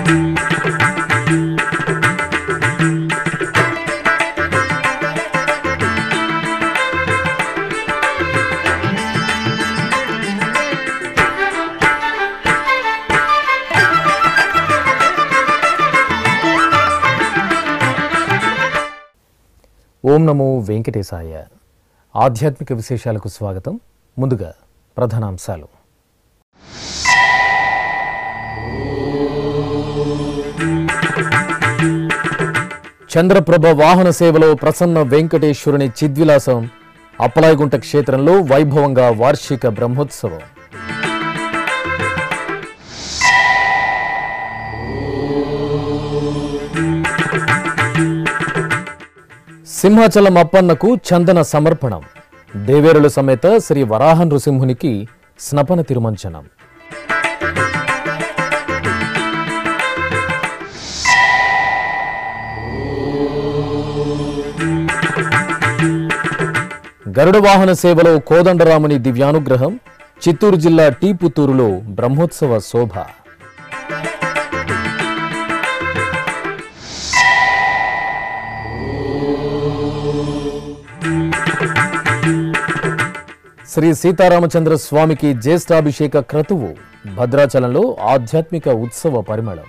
ఓం నమో వెంకటేశాయ ఆధ్యాత్మిక విశేషాలకు స్వాగతం ముందుగా ప్రధానాంశాలు చంద్రప్రభ వాహన సేవలో ప్రసన్న వెంకటేశ్వరుని చిద్విలాసం అప్పలాయగుంట క్షేత్రంలో వైభవంగా వార్షిక బ్రహ్మోత్సవం సింహాచలం అప్పన్నకు చందన సమర్పణం దేవేరుల సమేత శ్రీ వరాహ నృసింహునికి స్నపన తిరుమంచనం గరుడ వాహన సేవలో కోదండరాముని దివ్యానుగ్రహం చిత్తూరు జిల్లా టీ పుత్తూరులో బ్రహ్మోత్సవ శోభ శ్రీ సీతారామచంద్ర స్వామికి జ్యేష్ఠాభిషేక క్రతువు భద్రాచలంలో ఆధ్యాత్మిక ఉత్సవ పరిమళం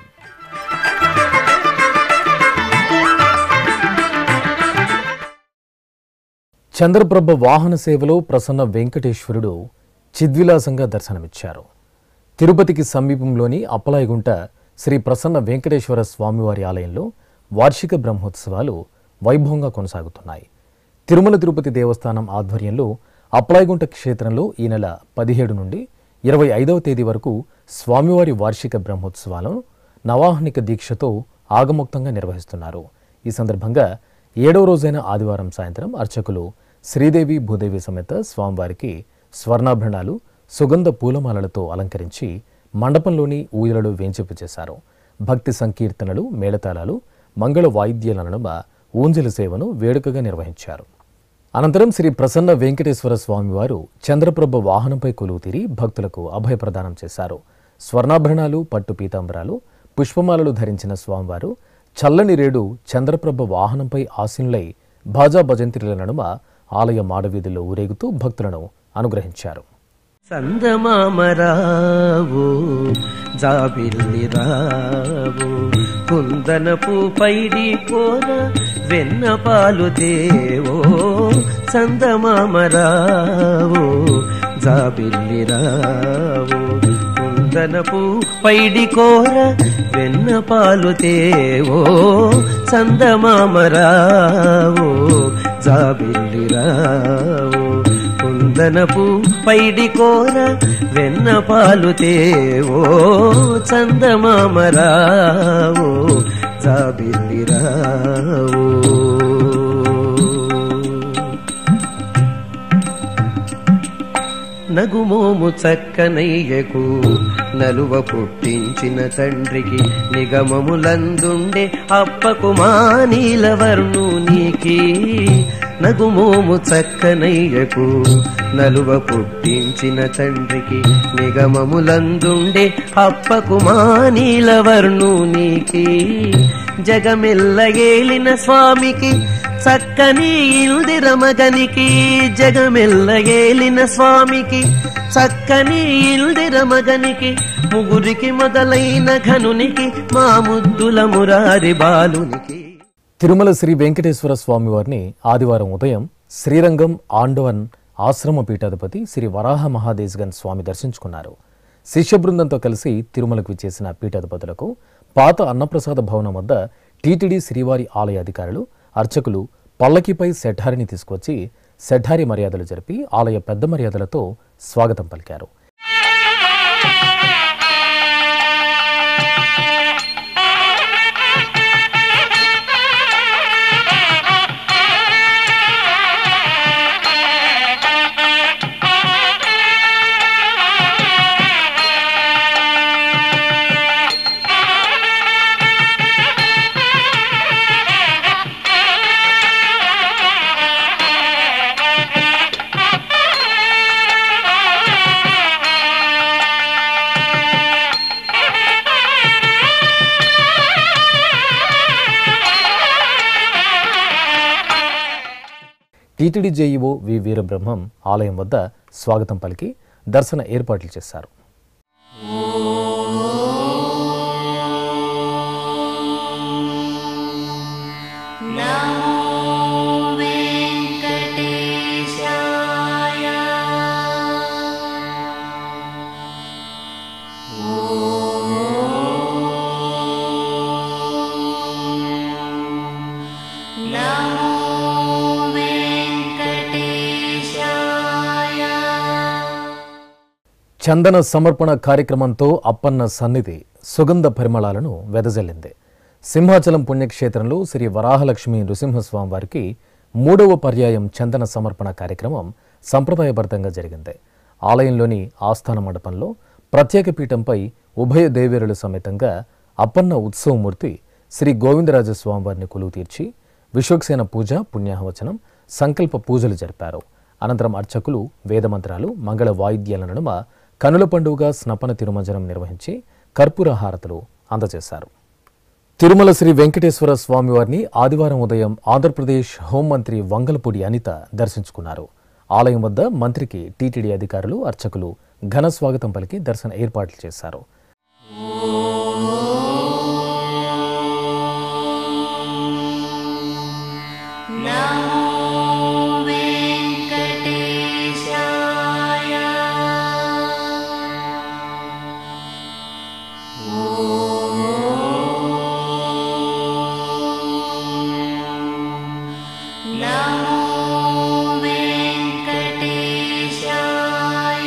చంద్రప్రభ వాహన సేవలో ప్రసన్న వెంకటేశ్వరుడు చిద్విలాసంగా దర్శనమిచ్చారు తిరుపతికి సమీపంలోని అప్పలాయగుంట శ్రీ ప్రసన్న వెంకటేశ్వర స్వామివారి ఆలయంలో వార్షిక బ్రహ్మోత్సవాలు వైభవంగా కొనసాగుతున్నాయి తిరుమల తిరుపతి దేవస్థానం ఆధ్వర్యంలో అప్లాయగుంట క్షేత్రంలో ఈ నెల పదిహేడు నుండి ఇరవై ఐదవ తేదీ వరకు స్వామివారి వార్షిక బ్రహ్మోత్సవాలను నవాహనిక దీక్షతో ఆగమోక్తంగా నిర్వహిస్తున్నారు ఈ సందర్భంగా ఏడవ రోజైన ఆదివారం సాయంత్రం అర్చకులు శ్రీదేవి భూదేవి సమేత స్వామివారికి స్వర్ణాభరణాలు సుగంధ పూలమాలలతో అలంకరించి మండపంలోని ఊయలలో వేంచింపు చేశారు భక్తి సంకీర్తనలు మేళతాళాలు మంగళ వాయిద్యాల నడుమ ఊంజల సేవను వేడుకగా నిర్వహించారు అనంతరం శ్రీ ప్రసన్న వెంకటేశ్వర స్వామివారు చంద్రప్రభ వాహనంపై కొలువు తీరి భక్తులకు అభయప్రదానం చేశారు స్వర్ణాభరణాలు పట్టు పీతాంబరాలు పుష్పమాలలు ధరించిన స్వామివారు చల్లని రేడు చంద్రప్రభ వాహనంపై ఆసీనులై భాజా భజంత్రిల నడుమ ఆలయ మాడవీధిలో ఊరేగుతూ భక్తులను అనుగ్రహించారు సందమామరావు జాబిల్లి రావు కుందనపు పైడి పోర వెన్న పాలు దేవో సందమామరావు జాబిల్లి రావు కుందనపు పైడి కోర వెన్న పాలు తేవో సందమామరావు జాబిల్లి రావు కుందనపు పైడి కోర వెన్న పాలు తేవో చందమామరావు జాబిల్లిరావు నగుమోము చక్కనయ్యకు నలువ పుట్టించిన తండ్రికి నిగమములందుండే అప్పకు మానీలవర్ణునికి నగుమోము చక్కనయ్యకు నలువ పుట్టించిన తండ్రికి నిగమములందుండే అప్పకు మానీలవర్ణునికి జగమెల్ల ఏలిన స్వామికి చక్కని ఇల్దిర మగనికి జగమెల్ల ఏలిన స్వామికి చక్కని ఇల్దిర మగనికి ముగురికి మొదలైన ఘనునికి మా ముద్దుల మురారి బాలునికి తిరుమల శ్రీ వెంకటేశ్వర స్వామివారిని ఆదివారం ఉదయం శ్రీరంగం ఆండవన్ ఆశ్రమ పీఠాధిపతి శ్రీ వరాహ మహాదేశగన్ స్వామి దర్శించుకున్నారు శిష్య బృందంతో కలిసి తిరుమలకు విచ్చేసిన పీఠాధిపతులకు పాత అన్నప్రసాద భవనం వద్ద టీటీడీ శ్రీవారి ఆలయ అధికారులు అర్చకులు పల్లకిపై సెఠారిని తీసుకొచ్చి సెఠారి మర్యాదలు జరిపి ఆలయ పెద్ద మర్యాదలతో స్వాగతం పలికారు టీటీడీ జేఈఓ వి వీరబ్రహ్మం ఆలయం వద్ద స్వాగతం పలికి దర్శన ఏర్పాట్లు చేశారు नमो वेङ्कटेशाय नमो वेङ्कटेशाय చందన సమర్పణ కార్యక్రమంతో అప్పన్న సన్నిధి సుగంధ పరిమళాలను వెదజల్లింది సింహాచలం పుణ్యక్షేత్రంలో శ్రీ వరాహలక్ష్మి నృసింహస్వామి వారికి మూడవ పర్యాయం చందన సమర్పణ కార్యక్రమం సంప్రదాయబద్ధంగా జరిగింది ఆలయంలోని ఆస్థాన మండపంలో ప్రత్యేక పీఠంపై ఉభయ దేవేరుల సమేతంగా అప్పన్న ఉత్సవమూర్తి శ్రీ గోవిందరాజస్వామి వారిని కొలువు తీర్చి విశ్వక్సేన పూజ పుణ్యాహవచనం సంకల్ప పూజలు జరిపారు అనంతరం అర్చకులు వేదమంత్రాలు మంగళ వాయిద్యాల నడుమ కనుల పండుగ స్నపన తిరుమంజనం నిర్వహించి కర్పూర హారతులు అందజేశారు తిరుమల శ్రీ వెంకటేశ్వర స్వామివారిని ఆదివారం ఉదయం ఆంధ్రప్రదేశ్ హోంమంత్రి వంగలపూడి అనిత దర్శించుకున్నారు ఆలయం వద్ద మంత్రికి టీటీడీ అధికారులు అర్చకులు ఘన స్వాగతం పలికి దర్శన ఏర్పాట్లు చేశారు नमो वेङ्कटेशाय नमो वेङ्कटेशाय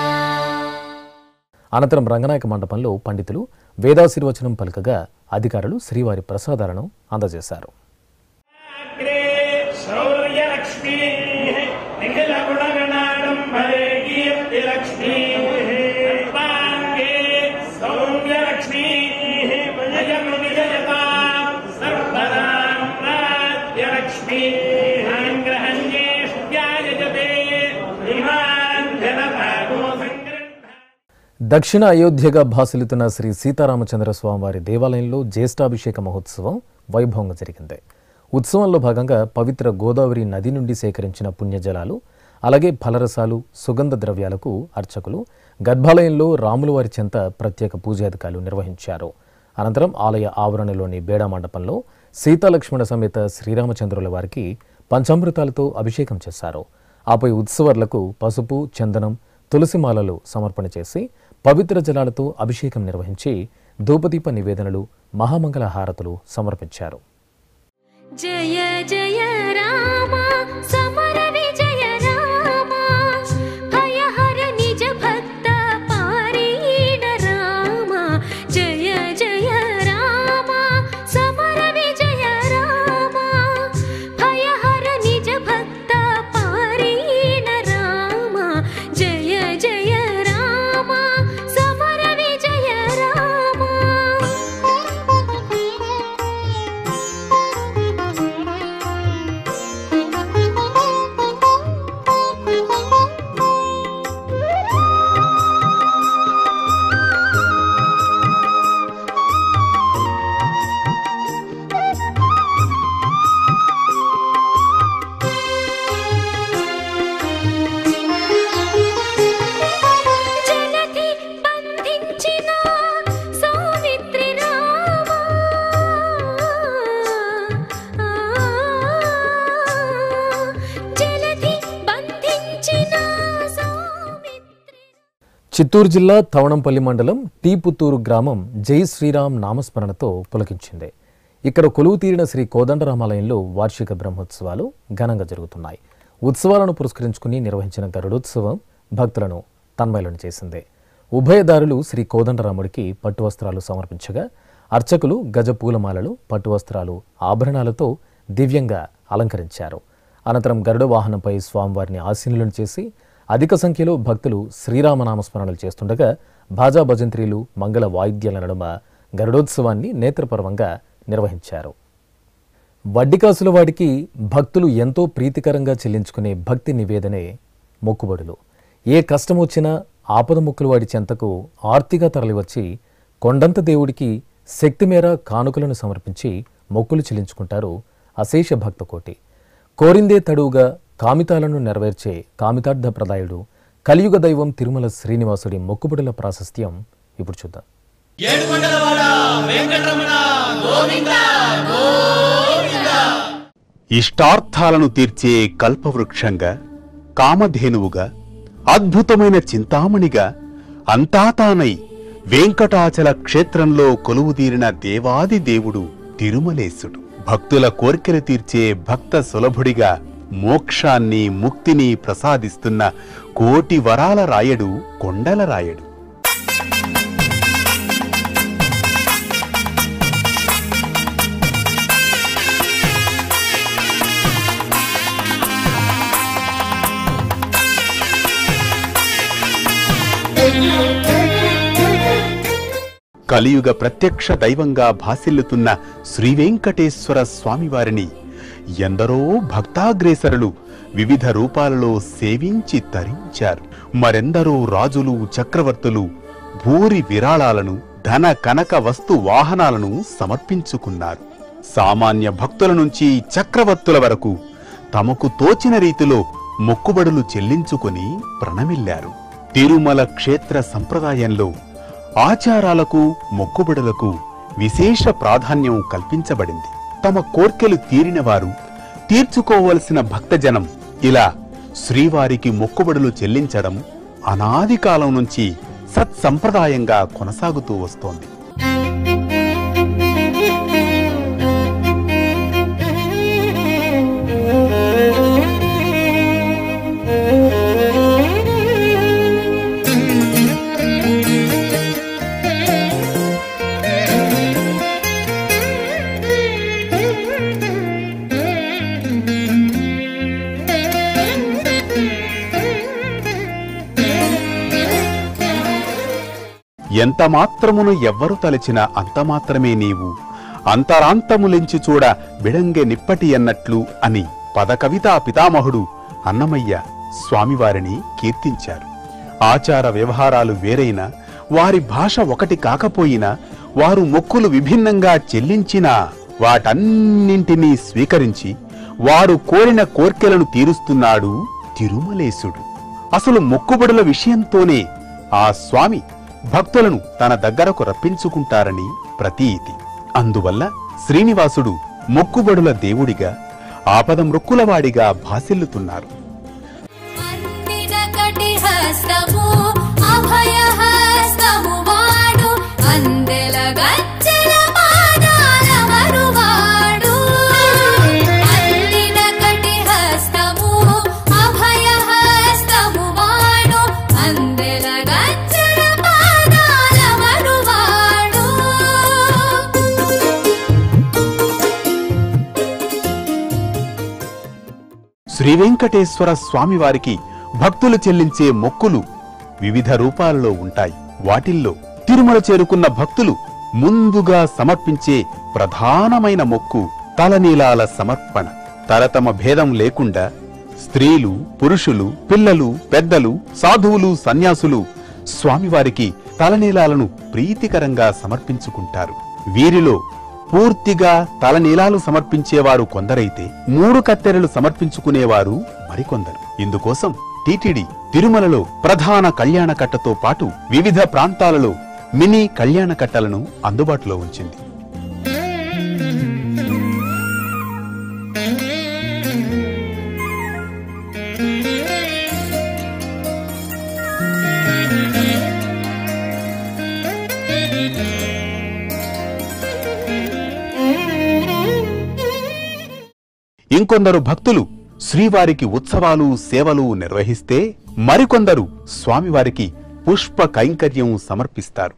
అనంతరం రంగనాయక మండపంలో పండితులు వేదాశీర్వచనం పలుకగా అధికారులు శ్రీవారి ప్రసాదాలను అందజేశారు అగ్రే శౌర్యలక్ష్మీ నిఖిలగుణగణాడంబరే కీర్తిలక్ష్మీ సర్వాంగే సౌమ్యలక్ష్మీ భజను విజయతాం సర్వదామ్రాజ్యలక్ష్మీ గ్రహణ్యేష్యాయజతే ఇమాన్ జనభాగో సంగ్రహ దక్షిణ అయోధ్యగా భాసిల్లుతున్న శ్రీ సీతారామచంద్ర స్వామివారి దేవాలయంలో జ్యేష్ఠాభిషేక మహోత్సవం వైభవంగా జరిగింది ఉత్సవంలో భాగంగా పవిత్ర గోదావరి నది నుండి సేకరించిన పుణ్యజలాలు అలాగే ఫలరసాలు సుగంధ ద్రవ్యాలకు అర్చకులు గర్భాలయంలో రాములవారి చెంత ప్రత్యేక పూజాధికారులు నిర్వహించారు అనంతరం ఆలయ ఆవరణలోని బేడా మండపంలో సీతాలక్ష్మణ సమేత శ్రీరామచంద్రుల వారికి పంచామృతాలతో అభిషేకం చేశారు ఆపై ఉత్సవర్లకు పసుపు చందనం తులసిమాలలు సమర్పణ చేసి పవిత్ర జలాలతో అభిషేకం నిర్వహించి ధూపదీప నివేదనలు మహామంగళ హారతులు సమర్పించారు जय जय राम समर विजय राम भयहर निज भक्त पारीण राम जय जय राम समर विजय राम भयहर निज भक्त पारीण राम जय जय राम समर विजय राम జలధి బంధించిన సౌమిత్రి రామా జలధి బంధించిన సౌమిత్రి చిత్తూరు జిల్లా తవణంపల్లి మండలం టీ పుత్తూరు గ్రామం జై శ్రీరామ్ నామస్మరణతో పులకించింది ఇక్కడ కొలువు తీరిన శ్రీ కోదండరామాలయంలో వార్షిక బ్రహ్మోత్సవాలు ఘనంగా జరుగుతున్నాయి ఉత్సవాలను పురస్కరించుకుని నిర్వహించిన గరుడోత్సవం భక్తులను తన్మయలను చేసింది ఉభయదారులు శ్రీ కోదండరాముడికి పట్టు వస్త్రాలు సమర్పించగా అర్చకులు గజ పూలమాలలు పట్టు వస్త్రాలు ఆభరణాలతో దివ్యంగా అలంకరించారు అనంతరం గరుడ వాహనంపై స్వామివారిని ఆశీనులను చేసి అధిక సంఖ్యలో భక్తులు శ్రీరామనామస్మరణలు చేస్తుండగా భాజా భజంత్రీలు మంగళ వాయిద్యాల నడుమ గరుడోత్సవాన్ని నేత్రపర్వంగా నిర్వహించారు వడ్డికాసుల వాడికి భక్తులు ఎంతో ప్రీతికరంగా చెల్లించుకునే భక్తి నివేదనే మొక్కుబడులు ఏ కష్టం వచ్చినా ఆపద మొక్కుల వాడి చెంతకు ఆర్తిగా తరలివచ్చి కొండంత దేవుడికి శక్తి మేర కానుకలను సమర్పించి మొక్కులు చెల్లించుకుంటారు అశేష భక్త కోటి కోరిందే తడువుగా కామితాలను నెరవేర్చే కామితార్థ ప్రదాయుడు కలియుగ దైవం తిరుమల శ్రీనివాసుడి మొక్కుబడుల ప్రాశస్త్యం ఇప్పుడు చూద్దాం ఇష్టార్థాలను తీర్చే కల్పవృక్షంగా కామధేనువుగా అద్భుతమైన చింతామణిగా అంతా తానై వెంకటాచల క్షేత్రంలో కొలువుదీరిన దేవాది దేవుడు తిరుమలేశుడు భక్తుల కోర్కెలు తీర్చే భక్త సులభుడిగా మోక్షాన్ని ముక్తిని ప్రసాదిస్తున్న కోటి వరాల రాయడు కొండల రాయడు కలియుగ ప్రత్యక్ష దైవంగా భాసిల్లుతున్న శ్రీవెంకటేశ్వర స్వామివారిని ఎందరో భక్తాగ్రేసరులు వివిధ రూపాలలో సేవించి తరించారు మరెందరో రాజులు చక్రవర్తులు భూరి విరాళాలను ధన కనక వస్తు వాహనాలను సమర్పించుకున్నారు సామాన్య భక్తుల నుంచి చక్రవర్తుల వరకు తమకు తోచిన రీతిలో మొక్కుబడులు చెల్లించుకుని ప్రణమిల్లారు తిరుమల క్షేత్ర సంప్రదాయంలో ఆచారాలకు మొక్కుబడులకు విశేష ప్రాధాన్యం కల్పించబడింది తమ కోర్కెలు తీరిన వారు తీర్చుకోవలసిన భక్తజనం ఇలా శ్రీవారికి మొక్కుబడులు చెల్లించడం అనాది కాలం నుంచి సత్సంప్రదాయంగా కొనసాగుతూ వస్తోంది ఎంత మాత్రమును ఎవ్వరు తలచినా అంత మాత్రమే నీవు అంతరాంతములించి చూడ బిడంగె నిప్పటి అన్నట్లు అని పదకవితా పితామహుడు అన్నమయ్య స్వామివారిని కీర్తించారు ఆచార వ్యవహారాలు వేరైనా వారి భాష ఒకటి కాకపోయినా వారు మొక్కులు విభిన్నంగా చెల్లించినా వాటన్నింటినీ స్వీకరించి వారు కోరిన కోర్కెలను తీరుస్తున్నాడు తిరుమలేశుడు అసలు మొక్కుబడుల విషయంతోనే ఆ స్వామి భక్తులను తన దగ్గరకు రప్పించుకుంటారని ప్రతీతి అందువల్ల శ్రీనివాసుడు మొక్కుబడుల దేవుడిగా ఆపదమృక్కులవాడిగా భాసిల్లుతున్నారు అందిన కటిహస్తము అభయహస్తము వాడు అందెల గజ్జల పాదాల మరువాడు అందిన కటిహస్తము అభయహస్తము వాడు అందెల గజ్జల పాదాల మరువాడు శ్రీ వెంకటేశ్వర స్వామివారికి భక్తులు చెల్లించే మొక్కులు వివిధ రూపాలలో ఉంటాయి వాటిల్లో తిరుమల చేరుకున్న భక్తులు ముందుగా సమర్పించే ప్రధానమైన మొక్కు తలనీలాల సమర్పణ తరతమ భేదం లేకుండా స్త్రీలు పురుషులు పిల్లలు పెద్దలు సాధువులు సన్యాసులు స్వామివారికి తలనీలాలను ప్రీతికరంగా సమర్పించుకుంటారు వీరిలో పూర్తిగా తలనీలాలు సమర్పించేవారు కొందరైతే మూడు కత్తెరలు సమర్పించుకునేవారు మరికొందరు ఇందుకోసం టీటీడీ తిరుమలలో ప్రధాన కళ్యాణ కట్టతో పాటు వివిధ ప్రాంతాలలో మినీ కళ్యాణ కట్టలను అందుబాటులో ఉంచింది ఇంకొందరు భక్తులు శ్రీవారికి ఉత్సవాలు సేవలు నిర్వహిస్తే మరికొందరు స్వామివారికి పుష్ప కైంకర్యం సమర్పిస్తారు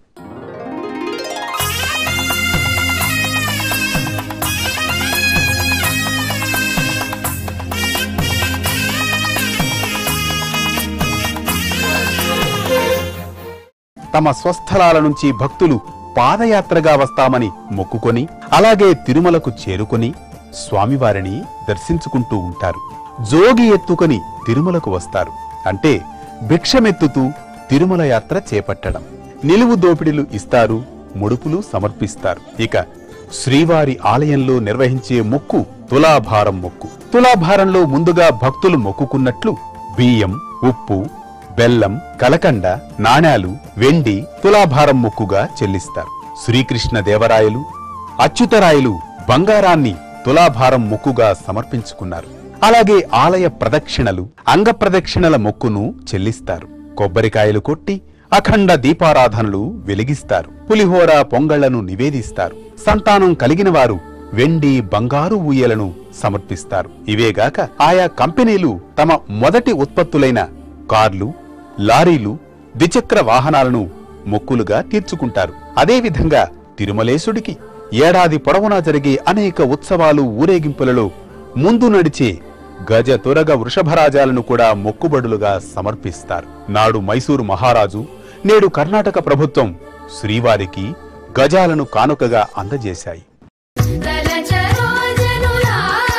తమ స్వస్థలాల నుంచి భక్తులు పాదయాత్రగా వస్తామని మొక్కుకొని అలాగే తిరుమలకు చేరుకొని స్వామివారిని దర్శించుకుంటూ ఉంటారు జోగి ఎత్తుకొని తిరుమలకు వస్తారు అంటే భిక్షమెత్తుతూ తిరుమల యాత్ర చేపట్టడం నిలువు దోపిడీలు ఇస్తారు ముడుపులు సమర్పిస్తారు ఇక శ్రీవారి ఆలయంలో నిర్వహించే మొక్కు తులాభారం మొక్కు తులాభారంలో ముందుగా భక్తులు మొక్కుకున్నట్లు బియ్యం ఉప్పు బెల్లం కలకండ నాణేలు వెండి తులాభారం మొక్కుగా చెల్లిస్తారు శ్రీకృష్ణ దేవరాయలు అచ్యుతరాయలు బంగారాన్ని తులాభారం మొక్కుగా సమర్పించుకున్నారు అలాగే ఆలయ ప్రదక్షిణలు అంగ ప్రదక్షిణల మొక్కును చెల్లిస్తారు కొబ్బరికాయలు కొట్టి అఖండ దీపారాధనలు వెలిగిస్తారు పులిహోర పొంగళ్లను నివేదిస్తారు సంతానం కలిగిన వారు వెండి బంగారు ఊయలను సమర్పిస్తారు ఇవేగాక ఆయా కంపెనీలు తమ మొదటి ఉత్పత్తులైన కార్లు లారీలు ద్విచక్ర వాహనాలను మొక్కులుగా తీర్చుకుంటారు అదేవిధంగా తిరుమలేశుడికి ఏడాది పొడవునా జరిగే అనేక ఉత్సవాలు ఊరేగింపులలో ముందు నడిచే గజ తురగ వృషభరాజాలను కూడా మొక్కుబడులుగా సమర్పిస్తారు నాడు మైసూరు మహారాజు నేడు కర్ణాటక ప్రభుత్వం శ్రీవారికి గజాలను కానుకగా అందజేశాయి తలచరోజనులారా,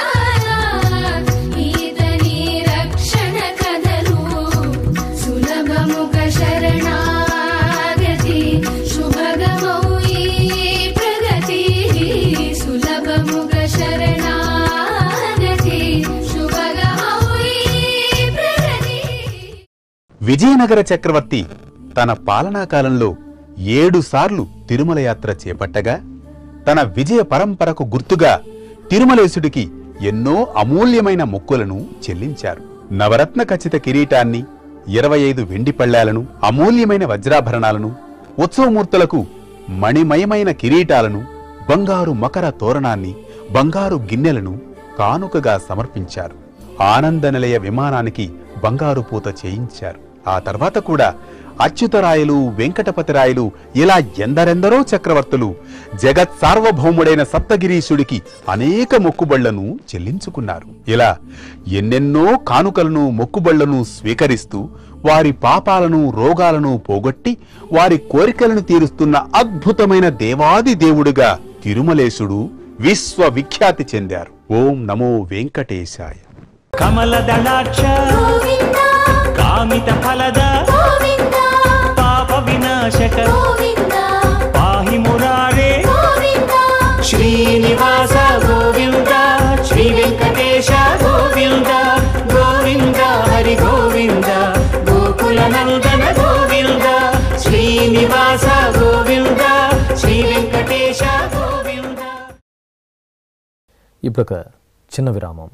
ఈతని రక్షణ కథలు సులభముఖ శరణాగతి శుభగమౌ ఈ ప్రగతి సులభముఖ శరణాగతి శుభగమౌ ఈ ప్రగతి విజయనగర చక్రవర్తి తన పాలనా కాలంలో ఏడు సార్లు తిరుమల యాత్ర చేపట్టగా తన విజయ పరంపరకు గుర్తుగా తిరుమలేశుడికి ఎన్నో అమూల్యమైన మొక్కులను చెల్లించారు నవరత్న ఖచ్చిత కిరీటాన్ని ఇరవై ఐదు వెండి పళ్ళాలను అమూల్యమైన వజ్రాభరణాలను ఉత్సవమూర్తులకు మణిమయమైన కిరీటాలను బంగారు మకర తోరణాన్ని బంగారు గిన్నెలను కానుకగా సమర్పించారు ఆనంద నిలయ విమానానికి బంగారు పూత చేయించారు ఆ తర్వాత కూడా అచ్యుతరాయలు వెంకటపతిరాయలు ఇలా ఎందరెందరో చక్రవర్తులు జగత్ సార్వభౌముడైన సప్తగిరీశుడికి అనేక మొక్కుబళ్లను చెల్లించుకున్నారు ఇలా ఎన్నెన్నో కానుకలను మొక్కుబళ్లను స్వీకరిస్తూ వారి పాపాలను రోగాలను పోగొట్టి వారి కోరికలను తీరుస్తున్న అద్భుతమైన దేవాది దేవుడుగా తిరుమలేశుడు విశ్వవిఖ్యాతి చెందారు ఓం నమో వెంకటేశాయ కమలదళాక్ష గోవింద కామిత ఫలద గోవింద పాప వినాశక గోవింద పాహి మురారే గోవింద శ్రీనివాస గోవింద శ్రీ వెంకటేశ గోవింద గోవింద హరి గోవింద గోకుల నందన గోవింద శ్రీనివాస గోవింద శ్రీ వెంకటేశ గోవింద ఇప్పుడు ఒక చిన్న విరామం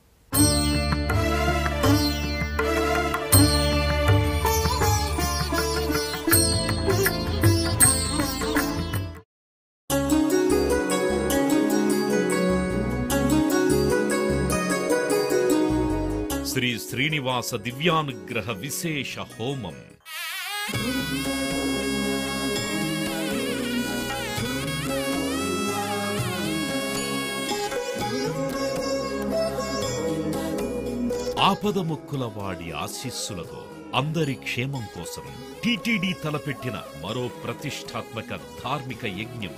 శ్రీ శ్రీనివాస దివ్యానుగ్రహ విశేష హోమం ఆపద మొక్కుల వాడి ఆశీస్సులతో అందరి క్షేమం కోసం టిటిడి తలపెట్టిన మరో ప్రతిష్టాత్మక ధార్మిక యజ్ఞం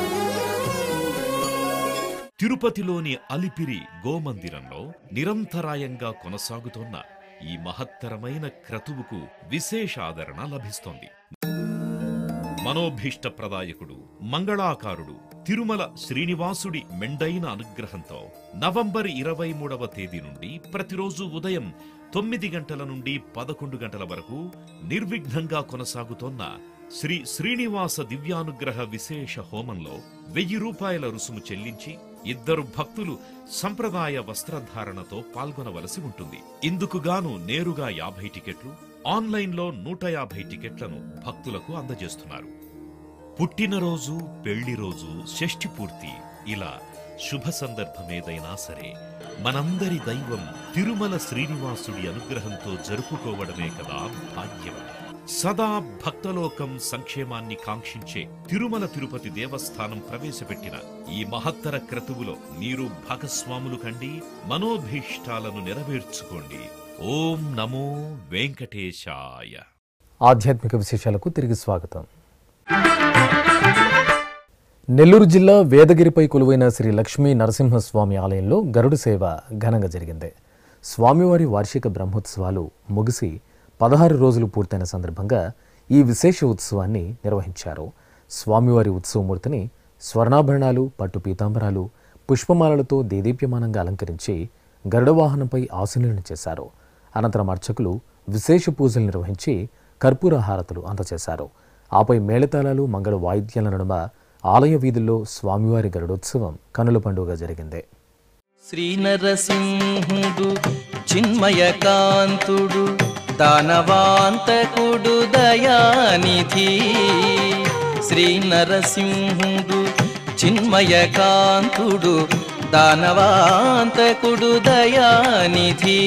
తిరుపతిలోని అలిపిరి గోమందిరంలో నిరంతరాయంగా కొనసాగుతోన్న ఈ మహత్తరమైన క్రతువుకు విశేష ఆదరణ లభిస్తోంది మనోభీష్ట ప్రదాయకుడు మంగళాకారుడు తిరుమల శ్రీనివాసుడి మెండైన అనుగ్రహంతో నవంబర్ ఇరవై మూడవ తేదీ నుండి ప్రతిరోజు ఉదయం తొమ్మిది గంటల నుండి పదకొండు గంటల వరకు నిర్విఘ్నంగా కొనసాగుతోన్న శ్రీ శ్రీనివాస దివ్యానుగ్రహ విశేష హోమంలో వెయ్యి రూపాయల రుసుము చెల్లించి ఇద్దరు భక్తులు సంప్రదాయ వస్త్రధారణతో పాల్గొనవలసి ఉంటుంది ఇందుకుగాను నేరుగా యాభై టికెట్లు ఆన్లైన్లో నూట యాభై టికెట్లను భక్తులకు అందజేస్తున్నారు పుట్టినరోజు పెళ్లి రోజు షష్ఠి పూర్తి ఇలా శుభ సందర్భమేదైనా సరే మనందరి దైవం తిరుమల శ్రీనివాసుడి అనుగ్రహంతో జరుపుకోవడమే కదా భాగ్యం సదా భక్తలోకం సంక్షేమాన్ని కాంక్షించే తిరుమల తిరుపతి దేవస్థానం ప్రవేశపెట్టిన ఈ మహత్తర క్రతువులో మీరు భాగస్వాములు కండి మనోభీష్టాలను నెరవేర్చుకోండి ఓం నమో వెంకటేశాయ ఆధ్యాత్మిక విశేషాలకు తిరిగి స్వాగతం నెల్లూరు జిల్లా వేదగిరిపై కొలువైన శ్రీ లక్ష్మీ నరసింహస్వామి ఆలయంలో గరుడు సేవ ఘనంగా జరిగింది స్వామివారి వార్షిక బ్రహ్మోత్సవాలు ముగిసి పదహారు రోజులు పూర్తయిన సందర్భంగా ఈ విశేష ఉత్సవాన్ని నిర్వహించారు స్వామివారి ఉత్సవమూర్తిని స్వర్ణాభరణాలు పట్టు పీతాంబరాలు పుష్పమాలలతో దేదీప్యమానంగా అలంకరించి గరుడ వాహనంపై ఆశీనులను చేశారు అనంతరం అర్చకులు విశేష పూజలు నిర్వహించి కర్పూర హారతులు అందజేశారు ఆపై మేళతాళాలు మంగళ వాయిద్యాల నడుమ ఆలయ వీధుల్లో స్వామివారి గరుడోత్సవం కనుల పండుగ జరిగింది శ్రీనరసింహుడు చిన్మయకాంతుడు దానవాంతకుడు దయానిధి శ్రీనరసింహుడు చిన్మయకాంతుడు దానవాంతకుడు దయానిధి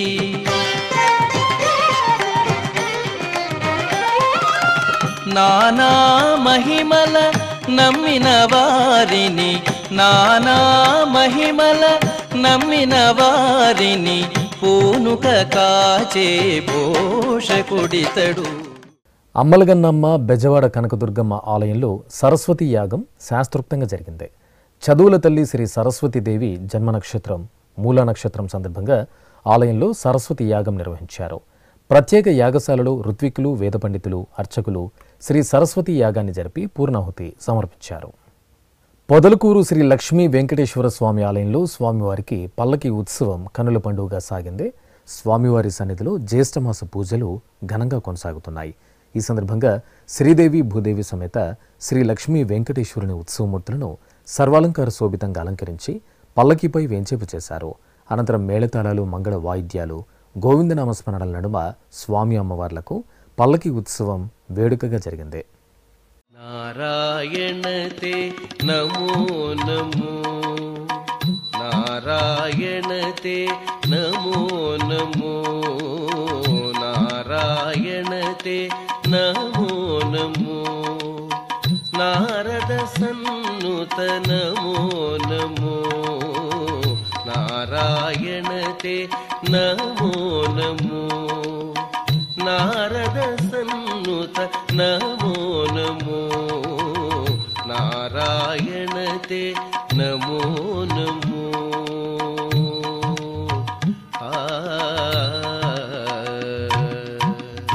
నానా మహిమల నమ్మిన వారిని నానా మహిమల నమ్మిన వారిని పూనుక కాచే పోషకుడితడు అమ్మలగన్నమ్మ బెజవాడ కనకదుర్గమ్మ ఆలయంలో సరస్వతి యాగం శాస్త్రోక్తంగా జరిగింది చదువుల తల్లి శ్రీ సరస్వతీదేవి జన్మ నక్షత్రం మూల నక్షత్రం సందర్భంగా ఆలయంలో సరస్వతి యాగం నిర్వహించారు ప్రత్యేక యాగశాలలో ఋత్వికులు వేద పండితులు అర్చకులు శ్రీ సరస్వతి యాగాన్ని జరిపి పూర్ణాహుతి సమర్పించారు పొదలకూరు శ్రీ లక్ష్మీ వెంకటేశ్వర స్వామి ఆలయంలో స్వామివారికి పల్లకి ఉత్సవం కనుల పండుగగా సాగింది స్వామివారి సన్నిధిలో జ్యేష్ఠమాస పూజలు ఘనంగా కొనసాగుతున్నాయి ఈ సందర్భంగా శ్రీదేవి భూదేవి సమేత శ్రీ లక్ష్మీ వెంకటేశ్వరుని ఉత్సవమూర్తులను సర్వాలంకార శోభితంగా అలంకరించి పల్లకిపై వేంచేపు చేశారు అనంతరం మేళతాళాలు మంగళ వాయిద్యాలు గోవిందనామస్మరణల నడుమ స్వామి అమ్మవార్లకు పల్లకి ఉత్సవం వేడుకగా జరిగింది నారాయణ తే నమో నమో నారాయణ తే నమో నమో నారాయణ తే నమో నమో నారద సన్నుత నమో నమో నారాయణ తే నమో నమో నారద సన్నుత నమో నమో నారాయణ తే నమో నమో ఆ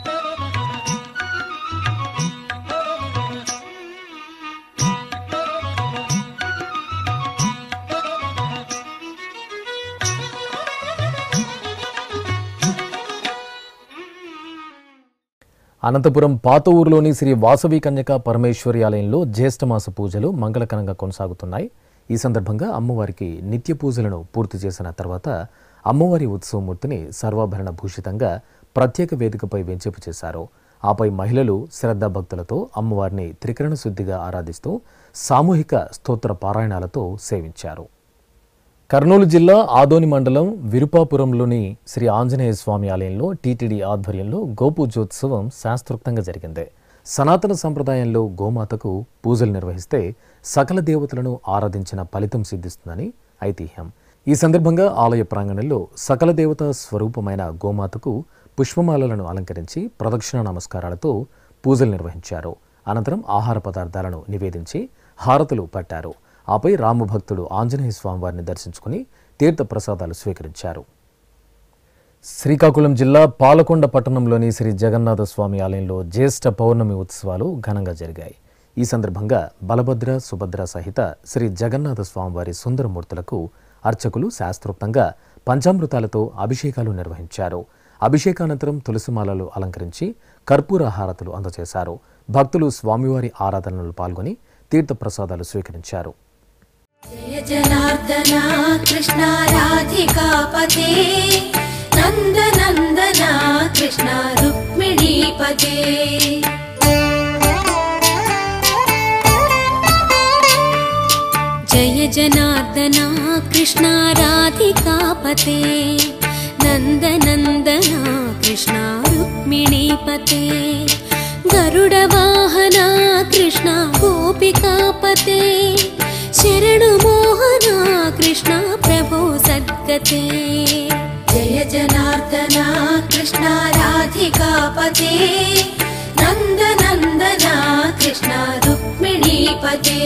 అనంతపురం పాత ఊరులోని శ్రీ వాసవి కన్యక పరమేశ్వరి ఆలయంలో జ్యేష్ఠమాస పూజలు మంగళకరంగా కొనసాగుతున్నాయి ఈ సందర్భంగా అమ్మవారికి నిత్య పూజలను పూర్తి చేసిన తర్వాత అమ్మవారి ఉత్సవమూర్తిని సర్వాభరణ భూషితంగా ప్రత్యేక వేదికపై వెంచేపు చేశారు ఆపై మహిళలు శ్రద్ధాభక్తులతో అమ్మవారిని త్రికరణ శుద్ధిగా ఆరాధిస్తూ సామూహిక స్తోత్ర పారాయణాలతో సేవించారు కర్నూలు జిల్లా ఆదోని మండలం విరుపాపురంలోని శ్రీ ఆంజనేయ స్వామి ఆలయంలో టీటీడీ ఆధ్వర్యంలో గోపూజోత్సవం శాస్త్రోక్తంగా జరిగింది సనాతన సంప్రదాయంలో గోమాతకు పూజలు నిర్వహిస్తే సకల దేవతలను ఆరాధించిన ఫలితం సిద్ధిస్తుందని ఐతిహ్యం ఈ సందర్భంగా ఆలయ ప్రాంగణంలో సకల దేవత స్వరూపమైన గోమాతకు పుష్పమాలలను అలంకరించి ప్రదక్షిణ నమస్కారాలతో పూజలు నిర్వహించారు అనంతరం ఆహార పదార్థాలను నివేదించి హారతులు పట్టారు ఆపై రామభక్తుడు ఆంజనేయ స్వామివారిని దర్శించుకుని తీర్థ ప్రసాదాలు స్వీకరించారు శ్రీకాకుళం జిల్లా పాలకొండ పట్టణంలోని శ్రీ జగన్నాథ స్వామి ఆలయంలో జ్యేష్ఠ పౌర్ణమి ఉత్సవాలు ఘనంగా జరిగాయి ఈ సందర్భంగా బలభద్ర సుభద్ర సహిత శ్రీ జగన్నాథ స్వామివారి సుందరమూర్తులకు అర్చకులు శాస్త్రోక్తంగా పంచామృతాలతో అభిషేకాలు నిర్వహించారు అభిషేకానంతరం తులసిమాలలు అలంకరించి కర్పూర హారతులు అందజేశారు భక్తులు స్వామివారి ఆరాధనలో పాల్గొని తీర్థ ప్రసాదాలు స్వీకరించారు జయ జనార్దన కృష్ణ రాధికాపతే నందనందన కృష్ణ రుక్మిణీపతే జయ జనార్దన కృష్ణ రాధికాపతే నందనందన కృష్ణ రుక్మిణీపతే గరుడవాహన కృష్ణ గోపికాపతే శరణు మోహన కృష్ణ ప్రభో సద్గతే జయ జనార్దన కృష్ణ రాధికాపతే నందనందన కృష్ణ రుక్మిణీపతే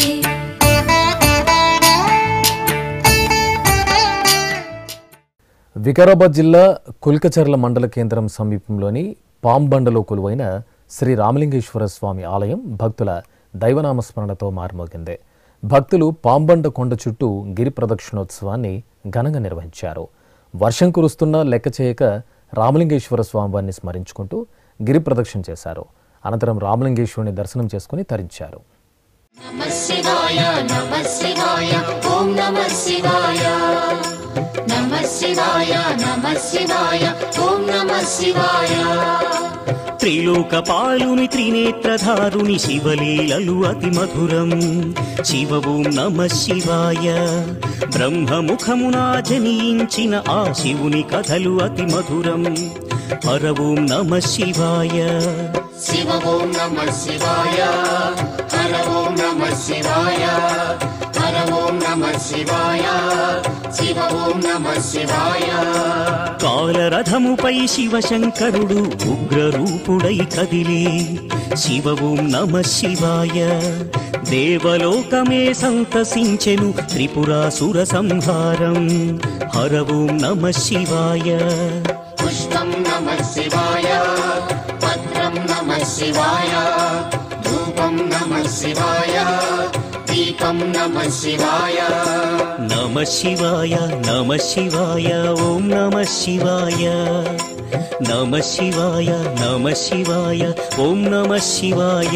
వికారాబాద్ జిల్లా కుల్కచర్ల మండల కేంద్రం సమీపంలోని పాంబండలో కొలువైన శ్రీ రామలింగేశ్వర స్వామి ఆలయం భక్తుల దైవనామస్మరణతో మారుమోగింది భక్తులు పాంబండ కొండ చుట్టూ గిరి ప్రదక్షిణోత్సవాన్ని ఘనంగా నిర్వహించారు వర్షం కురుస్తున్నా లెక్క చేయక రామలింగేశ్వర స్వామివారిని స్మరించుకుంటూ గిరి ప్రదక్షిణ చేశారు అనంతరం రామలింగేశ్వరుని దర్శనం చేసుకుని తరించారు నమ శివాయ నమ శివాయ ఓం నమ శివాయ నమ శివాయ నమ శివాయ ఓం నమ శివాయ త్రిలోకపాలుని త్రినేత్రధారుని శివలీలలు అతి మధురం శివ ఓం నమ శివాయ బ్రహ్మముఖమునా జనించిన ఆ శివుని కథలు అతి మధురం హర ఓం నమ శివాయ శివ ఓం నమ శివాయ హర ఓం నమ శివాయ హర ఓం నమ శివాయ శివ ఓం నమ శివాయ కాలరథముపై శివశంకరుడు ఉగ్రరూపుడై కదిలి శివ ఓం నమ శివాయ దేవలోకమే సంతసించెను త్రిపురాసుర సంహారం హర ఓం నమ శివాయ పుష్పం నమ శివాయ పత్రం నమ శివాయ ధూపం నమ శివాయ దీపం నమ శివాయ నమ శివాయ నమ శివాయ ఓం నమ శివాయ నమ శివాయ నమ శివాయ ఓం నమ శివాయ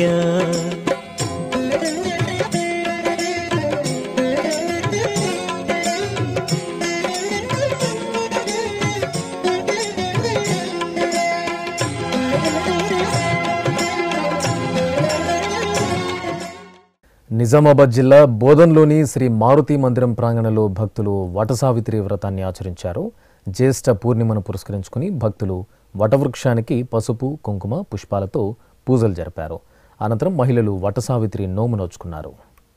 నిజామాబాద్ జిల్లా బోధన్లోని శ్రీ మారుతి మందిరం ప్రాంగణంలో భక్తులు వటసావిత్రి వ్రతాన్ని ఆచరించారు జ్యేష్ఠ పూర్ణిమను పురస్కరించుకుని భక్తులు వటవృక్షానికి పసుపు కుంకుమ పుష్పాలతో పూజలు జరిపారు అనంతరం మహిళలు వటసావిత్రి నోము నోచుకున్నారు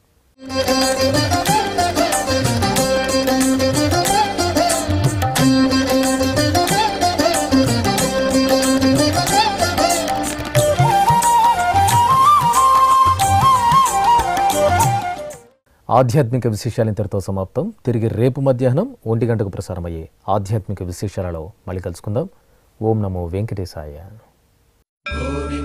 ఆధ్యాత్మిక విశేషాలు ఇంతటితో సమాప్తం తిరిగి రేపు మధ్యాహ్నం ఒంటి గంటకు ప్రసారమయ్యే ఆధ్యాత్మిక విశేషాలలో మళ్ళీ కలుసుకుందాం ఓం నమో వెంకటేశాయ గోవింద